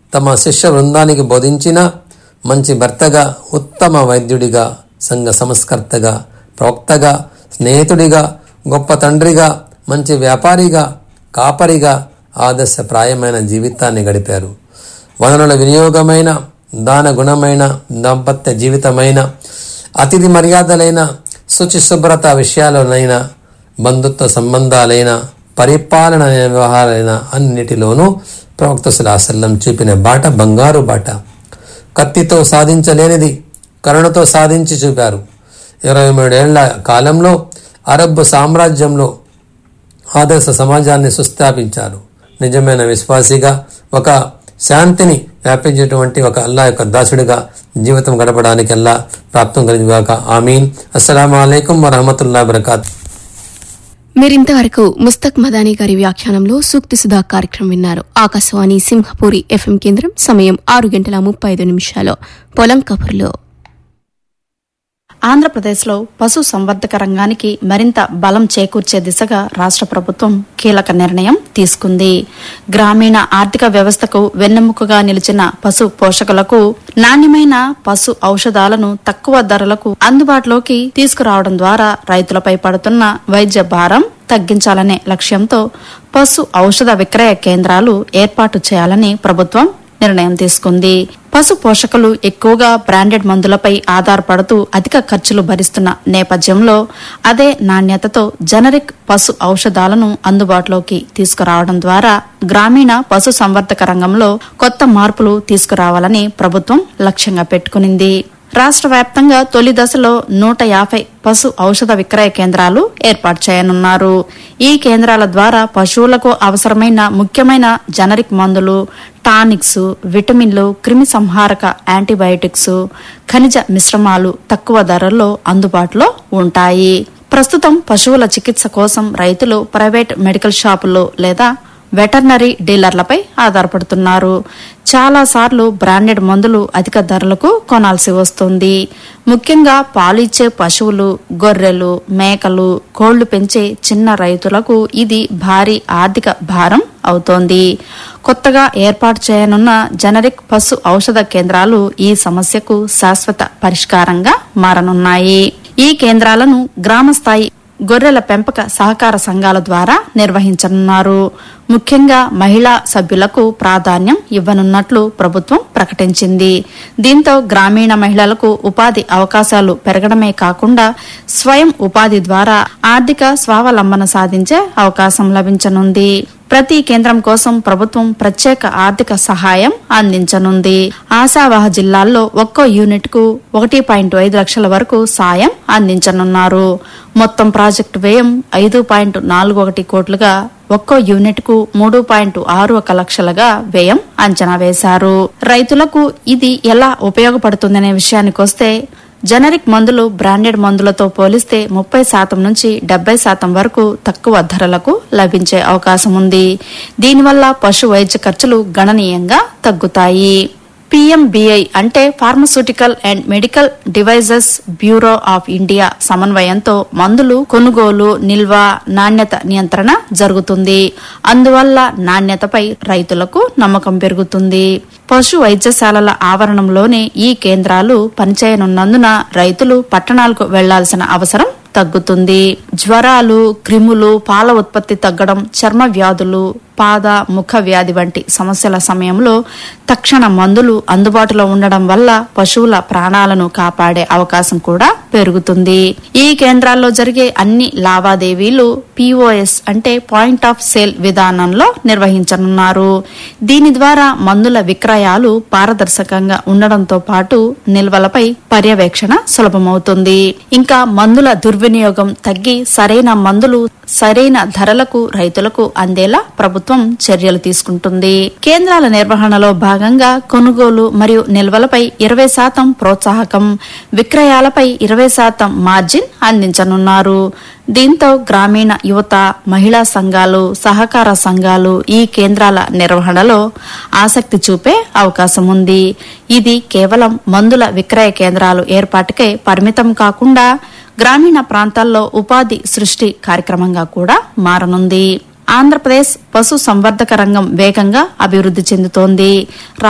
తమ శిష్య బృందానికి బోధించిన మంచి భర్తగా ఉత్తమ వైద్యుడిగా సంఘ సంస్కర్తగా ప్రవక్తగా స్నేహితుడిగా గొప్ప తండ్రిగా మంచి వ్యాపారిగా కాపరిగా ఆదర్శప్రాయమైన జీవితాన్ని గడిపారు వనరుల వినియోగమైన దాన గుణమైన దాంపత్య జీవితమైన అతిథి మర్యాదలైన శుచి శుభ్రత విషయాలనైనా బంధుత్వ సంబంధాలైన పరిపాలన వ్యవహారాలైన అన్నిటిలోనూ ప్రవక్త సులాసల్లం చూపిన బాట బంగారు బాట కత్తితో సాధించలేనిది కరుణతో సాధించి చూపారు ఇరవై మూడేళ్ల కాలంలో అరబ్ సామ్రాజ్యంలో ఆదర్శ సమాజాన్ని సుస్థాపించారు నిజమైన విశ్వాసిగా ఒక శాంతిని వ్యాపించేటువంటి ఒక అల్లా యొక్క దాసుడిగా జీవితం గడపడానికి అల్లా ప్రాప్తం కలిగాక ఆమీన్ అస్సలం అయికం వరహమతుల్లా వరకాత్ మీరింతవరకు ముస్తక్ మదానీ గారి వ్యాఖ్యానంలో సూక్తి సుధా కార్యక్రమం విన్నారు ఆకాశవాణి సింహపూరి ఎఫ్ఎం కేంద్రం సమయం ఆరు గంటల ముప్పై ఐదు నిమిషాలు పొలం కబుర్లో ఆంధ్రప్రదేశ్లో పశు సంవర్ధక రంగానికి మరింత బలం చేకూర్చే దిశగా రాష్ట్ర ప్రభుత్వం కీలక నిర్ణయం తీసుకుంది గ్రామీణ ఆర్థిక వ్యవస్థకు వెన్నెముకగా నిలిచిన పశు పోషకులకు నాణ్యమైన పశు ఔషధాలను తక్కువ ధరలకు అందుబాటులోకి తీసుకురావడం ద్వారా రైతులపై పడుతున్న వైద్య భారం తగ్గించాలనే లక్ష్యంతో పశు ఔషధ విక్రయ కేంద్రాలు ఏర్పాటు చేయాలని ప్రభుత్వం నిర్ణయం తీసుకుంది పశు పోషకులు ఎక్కువగా బ్రాండెడ్ మందులపై ఆధారపడుతూ అధిక ఖర్చులు భరిస్తున్న నేపథ్యంలో అదే నాణ్యతతో జనరిక్ పశు ఔషధాలను అందుబాటులోకి తీసుకురావడం ద్వారా గ్రామీణ పశు సంవర్ధక రంగంలో కొత్త మార్పులు తీసుకురావాలని ప్రభుత్వం లక్ష్యంగా పెట్టుకునింది రాష్ట్ర వ్యాప్తంగా తొలి దశలో నూట యాభై పశు ఔషధ విక్రయ కేంద్రాలు ఏర్పాటు చేయనున్నారు ఈ కేంద్రాల ద్వారా పశువులకు అవసరమైన ముఖ్యమైన జనరిక్ మందులు టానిక్స్ విటమిన్లు క్రిమి సంహారక యాంటీబయాటిక్స్ ఖనిజ మిశ్రమాలు తక్కువ ధరల్లో అందుబాటులో ఉంటాయి ప్రస్తుతం పశువుల చికిత్స కోసం రైతులు ప్రైవేట్ మెడికల్ షాపుల్లో లేదా వెటర్నరీ డీలర్లపై ఆధారపడుతున్నారు చాలా సార్లు బ్రాండెడ్ మందులు అధిక ధరలకు కొనాల్సి వస్తుంది ముఖ్యంగా పాలు ఇచ్చే పశువులు గొర్రెలు మేకలు కోళ్లు పెంచే చిన్న రైతులకు ఇది భారీ ఆర్థిక భారం అవుతోంది కొత్తగా ఏర్పాటు చేయనున్న జనరిక్ పశు ఔషధ కేంద్రాలు ఈ సమస్యకు శాశ్వత పరిష్కారంగా మారనున్నాయి ఈ కేంద్రాలను గ్రామ స్థాయి గొర్రెల పెంపక సహకార సంఘాల ద్వారా నిర్వహించనున్నారు ముఖ్యంగా మహిళా సభ్యులకు ప్రాధాన్యం ఇవ్వనున్నట్లు ప్రభుత్వం ప్రకటించింది దీంతో గ్రామీణ మహిళలకు ఉపాధి అవకాశాలు పెరగడమే కాకుండా స్వయం ఉపాధి ద్వారా ఆర్థిక స్వావలంబన సాధించే అవకాశం లభించనుంది ప్రతి కేంద్రం కోసం ప్రభుత్వం ప్రత్యేక ఆర్థిక సహాయం అందించనుంది ఆశావాహ జిల్లాల్లో ఒక్కో యూనిట్ కు ఒకటి పాయింట్ ఐదు లక్షల వరకు సాయం అందించనున్నారు మొత్తం ప్రాజెక్టు వ్యయం ఐదు పాయింట్ నాలుగు ఒకటి కోట్లుగా ఒక్కో యూనిట్ కు మూడు పాయింట్ ఆరు ఒక లక్షలుగా వ్యయం అంచనా వేశారు రైతులకు ఇది ఎలా ఉపయోగపడుతుందనే విషయానికొస్తే జనరిక్ మందులు బ్రాండెడ్ మందులతో పోలిస్తే ముప్పై శాతం నుంచి డెబ్బై శాతం వరకు తక్కువ ధరలకు లభించే అవకాశం ఉంది దీనివల్ల పశు వైద్య ఖర్చులు గణనీయంగా తగ్గుతాయి పీఎంబీఐ అంటే pharmaceutical and medical devices bureau of India సమన్వయంతో మందులు కొనుగోలు నిల్వ నాణ్యత నియంత్రణ జరుగుతుంది అందువల్ల నాణ్యతపై రైతులకు నమ్మకం పెరుగుతుంది పశు వైద్యశాలల ఆవరణంలోనే ఈ కేంద్రాలు పనిచేయనున్నందున రైతులు పట్టణాలకు వెళ్లాల్సిన అవసరం తగ్గుతుంది జ్వరాలు క్రిములు పాల ఉత్పత్తి తగ్గడం చర్మ వ్యాధులు పాద ముఖ వ్యాధి వంటి సమస్యల సమయంలో తక్షణ మందులు అందుబాటులో ఉండడం వల్ల పశువుల ప్రాణాలను కాపాడే అవకాశం కూడా పెరుగుతుంది ఈ కేంద్రాల్లో జరిగే అన్ని లావాదేవీలు పిఓఎస్ అంటే పాయింట్ ఆఫ్ సేల్ విధానంలో నిర్వహించనున్నారు దీని ద్వారా మందుల విక్రయాలు పారదర్శకంగా ఉండడంతో పాటు నిల్వలపై పర్యవేక్షణ సులభమవుతుంది ఇంకా మందుల దుర్వినియోగం తగ్గి సరైన మందులు సరైన ధరలకు రైతులకు అందేలా ప్రభుత్వం చర్యలు తీసుకుంటుంది కేంద్రాల నిర్వహణలో భాగంగా కొనుగోలు మరియు నిల్వలపై ఇరవై శాతం ప్రోత్సాహకం విక్రయాలపై ఇరవై శాతం మార్జిన్ అందించనున్నారు దీంతో గ్రామీణ యువత మహిళా సంఘాలు సహకార సంఘాలు ఈ కేంద్రాల నిర్వహణలో ఆసక్తి చూపే అవకాశం ఉంది ఇది కేవలం మందుల విక్రయ కేంద్రాలు ఏర్పాటుకే పరిమితం కాకుండా గ్రామీణ ప్రాంతాల్లో ఉపాధి సృష్టి కార్యక్రమంగా కూడా మారనుంది ఆంధ్రప్రదేశ్ పశు సంవర్ధక రంగం వేగంగా అభివృద్ధి చెందుతోంది